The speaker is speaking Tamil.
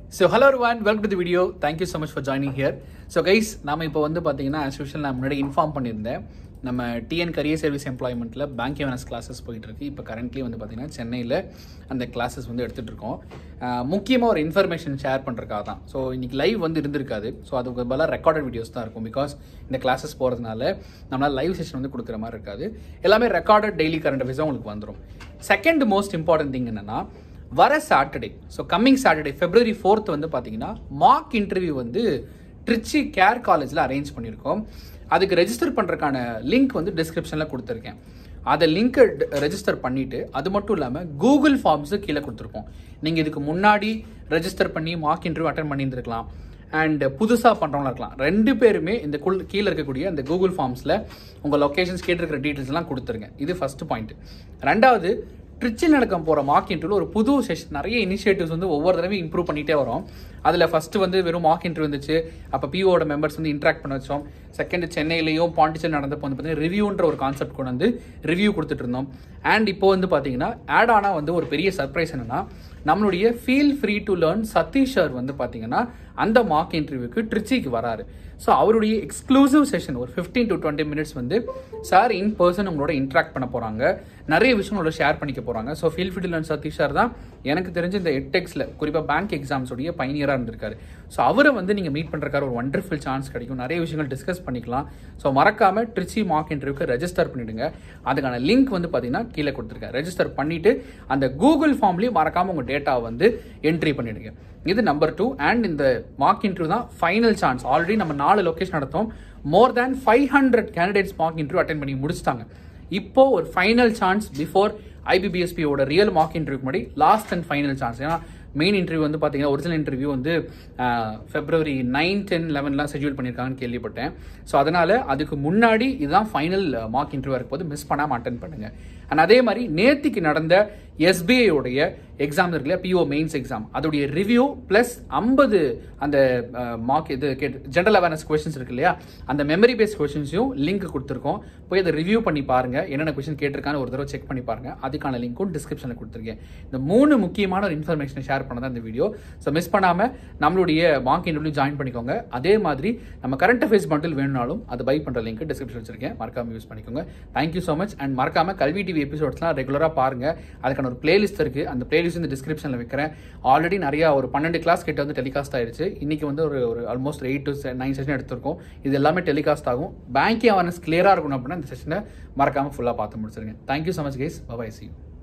so hello one welcome to the video thank you so much for joining here so guys நாம இப்போ வந்து பார்த்தீங்கன்னா ஆஸ் யூஷுவல் நான் முன்னாடி இன்ஃபார்ம் பண்ணியிருந்தேன் நம்ம டிஎன் கரியர் சர்வீஸ் எம்ப்ளாய்மெண்ட்டில் பேங்க் எவனஸ் கிளாஸஸ் போயிட்டு இருக்கு இப்போ கரண்ட்லி வந்து பார்த்தீங்கன்னா சென்னையில் அந்த கிளாஸஸ் வந்து எடுத்துகிட்டு இருக்கோம் முக்கியமாக ஒரு இன்ஃபர்மேஷன் ஷேர் பண்ணுறதுக்காக தான் ஸோ இன்னைக்கு லைவ் வந்து இருந்திருக்காது ஸோ அதுக்கு பதிலாக ரெக்கார்டட் வீடியோஸ் தான் இருக்கும் பிகாஸ் இந்த கிளாஸஸ் போகிறதுனால நம்மளால் லைவ் செஷன் வந்து கொடுக்குற மாதிரி இருக்காது எல்லாமே ரெக்கார்டட் டெய்லி கரண்ட் அஃபேர்ஸாக உங்களுக்கு வந்துடும் செகண்ட் மோஸ்ட் இம்பார்ட்டன்ட் திங் என்னன்னா வர Saturday so coming Saturday February fourth வந்து பார்த்தீங்கன்னா மார்க் இன்டர்வியூ வந்து ட்ரிச்சி கேர் காலேஜில் அரேஞ்ச் பண்ணியிருக்கோம் அதுக்கு ரெஜிஸ்டர் பண்ணுறதுக்கான லிங்க் வந்து டிஸ்கிரிப்ஷனில் கொடுத்துருக்கேன் அதை லிங்க்கை ரெஜிஸ்டர் பண்ணிட்டு அது மட்டும் இல்லாமல் கூகுள் ஃபார்ம்ஸு கீழே கொடுத்துருக்கோம் நீங்கள் இதுக்கு முன்னாடி ரெஜிஸ்டர் பண்ணி மார்க் இன்டர்வியூ அட்டன் பண்ணியிருந்துருக்கலாம் அண்ட் புதுசாக பண்ணுறவங்களா இருக்கலாம் ரெண்டு பேருமே இந்த குள் கீழே இருக்கக்கூடிய அந்த கூகுள் ஃபார்ம்ஸில் உங்கள் லொக்கேஷன்ஸ் கேட்டிருக்கிற டீட்டெயில்ஸ்லாம் கொடுத்துருங்க இது ஃபர்ஸ்ட் பாயிண்ட் ரெண்டாவது ட்ரிச்சில் நடக்க போகிற மார்க் இன்டர்வியூ ஒரு புது செஷன் நிறைய இனிஷியேட்டிவ்ஸ் வந்து ஒவ்வொரு தடவையும் இம்ப்ரூவ் பண்ணிகிட்டே வரும் அதில் ஃபஸ்ட்டு வந்து வெறும் மார்க் இன்டர்வியூ இருந்துச்சு அப்போ பிஓட மெம்பர்ஸ் வந்து இன்ட்ராக்ட் பண்ண வச்சோம் செகண்ட் சென்னையிலையும் பாண்டிச்சேரி நடந்தப்போ வந்து பார்த்தீங்கன்னா ரிவ்யூன்ற ஒரு கான்செப்ட் கொண்டு வந்து ரிவ்யூ கொடுத்துட்டு இருந்தோம் அண்ட் இப்போ வந்து பார்த்தீங்கன்னா ஆட் ஆனால் வந்து ஒரு பெரிய சர்ப்ரைஸ் என்னன்னா நம்மளுடைய feel free to learn Sathish sir வந்து பார்த்தீங்கன்னா அந்த மார்க் இன்டர்வியூக்கு ட்ரிச்சிக்கு வராரு ஸோ அவருடைய எக்ஸ்க்ளூசிவ் செஷன் ஒரு ஃபிஃப்டீன் டு டுவெண்ட்டி மினிட்ஸ் வந்து சார் இன் பர்சன் உங்களோட இன்ட்ராக்ட் பண்ண போகிறாங்க நிறைய விஷயங்களோட ஷேர் பண்ணிக்க போகிறாங்க so feel free to learn Sathish sir தான் எனக்கு தெரிஞ்ச இந்த எட்டெக்ஸில் குறிப்பாக பேங்க் எக்ஸாம்ஸோடைய பைனியராக இருந்திருக்காரு ஸோ அவரை வந்து நீங்கள் மீட் பண்ணுறக்கார ஒரு ஒண்டர்ஃபுல் சான்ஸ் கிடைக்கும் நிறைய விஷயங்கள் டிஸ்கஸ் பண்ணிக்கலாம் ஸோ மறக்காமல் ட்ரிச்சி மார்க் இன்டர்வியூக்கு ரெஜிஸ்டர் பண்ணிடுங்க அதுக்கான லிங்க் வந்து பார்த்தீங்கன்னா கீழே கொடுத்துருக்கேன் ரெஜிஸ்டர் பண்ணிட்டு அந்த கூகுள் ஃபார்ம்லேயும் மறக்காமல் உங்கள் டேட்டா வந்து என்ட்ரி பண்ணிடுங்க இது நம்பர் டூ அண்ட் இந்த மார்க் இன்டர்வியூ தான் ஃபைனல் சான்ஸ் ஆல்ரெடி நம்ம நாலு லொக்கேஷன் நடத்தோம் more than five hundred candidates mock interview attend பண்ணி முடிச்சிட்டாங்க இப்போ ஒரு ஃபைனல் சான்ஸ் பிஃபோர் ஐபிபிஎஸ்பியோட ரியல் மார்க் இன்டர்வியூக்கு முன்னாடி லாஸ்ட் அண்ட் ஃபைனல் சான்ஸ் ஏன்னா மெயின் இன்டர்வியூ வந்து பார்த்தீங்கன்னா ஒரிஜினல் இன்டர்வியூ வந்து ஃபெப்ரவரி நைன் டென் லெவன்லாம் ஷெட்யூல் பண்ணியிருக்காங்கன்னு கேள்விப்பட்டேன் ஸோ அதனால் அதுக்கு முன்னாடி இதுதான் ஃபைனல் மார்க் இன்டர்வியூ இருக்கும்போது மிஸ் பண்ணாமல் அட்டன் பண்ணுங்கள் அண்ட் அதே மாதிரி நேத்திக்கு நடந்த எஸ்பிஐயோடைய எக்ஸாம் இருக்கு இல்லையா பிஓ மெயின்ஸ் எக்ஸாம் அதோடைய ரிவ்யூ ப்ளஸ் ஐம்பது அந்த மார்க் இது கேட்டு ஜென்ரல் அவேர்னஸ் கொஸ்டின்ஸ் இருக்கு இல்லையா அந்த மெமரி பேஸ்ட் கொஸ்டின்ஸையும் லிங்க் கொடுத்துருக்கோம் போய் அதை ரிவ்யூ பண்ணி பாருங்க என்னென்ன கொஸ்டின் கேட்டிருக்கான்னு ஒரு தடவை செக் பண்ணி பாருங்க அதுக்கான லிங்க்கும் டிஸ்கிரிப்ஷனில் கொடுத்துருக்கேன் இந்த மூணு முக்கியமான ஒரு இன்ஃபர்மேஷனை ஷேர் பண்ண தான் இந்த வீடியோ ஸோ மிஸ் பண்ணாமல் நம்மளுடைய மார்க் இன்டர்வியூ ஜாயின் பண்ணிக்கோங்க அதே மாதிரி நம்ம கரண்ட் அஃபேர்ஸ் பண்டில் வேணும்னாலும் அது பை பண்ணுற லிங்க் டிஸ்கிரிப்ஷன் வச்சிருக்கேன் மறக்காம யூஸ் பண்ணிக்கோங்க தேங்க்யூ ஸோ மச் அண்ட் மறக்காம கல்வி டிவி எபிசோட்ஸ்லாம் ரெகுலராக பாருங்க அதுக்கான ஒரு பிளேலிஸ்ட் இருக்கு அந்த பிளேலிஸ்ட் இந்த டிஸ்கிரிப்ஷனில் வைக்கிறேன் ஆல்ரெடி நிறைய ஒரு பன்னெண்டு கிளாஸ் கிட்ட வந்து டெலிகாஸ்ட் ஆயிருச்சு இன்னைக்கு வந்து ஒரு ஒரு almost eight to nine session எடுத்திருக்கோம் இது எல்லாமே டெலிகாஸ்ட் ஆகும் பேங்கிங் அவேர்னஸ் கிளியராக இருக்கணும் அப்படின்னா இந்த செஷனை மறக்காம ஃபுல்லாக பார்த்து முடிச்சிருங்க thank you so much guys bye bye C